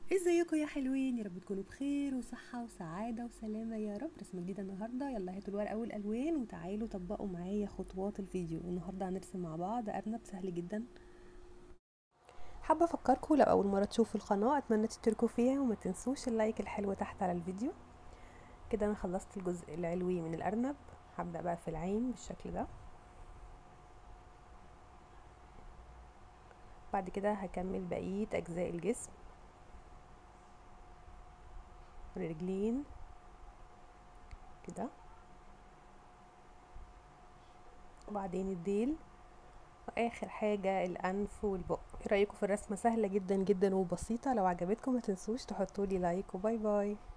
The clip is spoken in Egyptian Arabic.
ازيكم يا حلوين يا رب تكونوا بخير وصحة وسعادة وسلامة يا رب رسمة جديدة النهاردة يلا هاتوا الورقة والألوان وتعالوا طبقوا معايا خطوات الفيديو النهاردة هنرسم مع بعض أرنب سهل جدا حابة أفكركم لو أول مرة تشوفوا القناة أتمنى تشتركوا فيها وما تنسوش اللايك الحلو تحت على الفيديو كده أنا خلصت الجزء العلوي من الأرنب هبدأ بقى في العين بالشكل ده بعد كده هكمل بقية أجزاء الجسم رجلين كده وبعدين الديل واخر حاجة الانف والبق ايه رايكم في الرسمة سهلة جدا جدا وبسيطة لو عجبتكم ما تنسوش تحطوا لي لايك وباي باي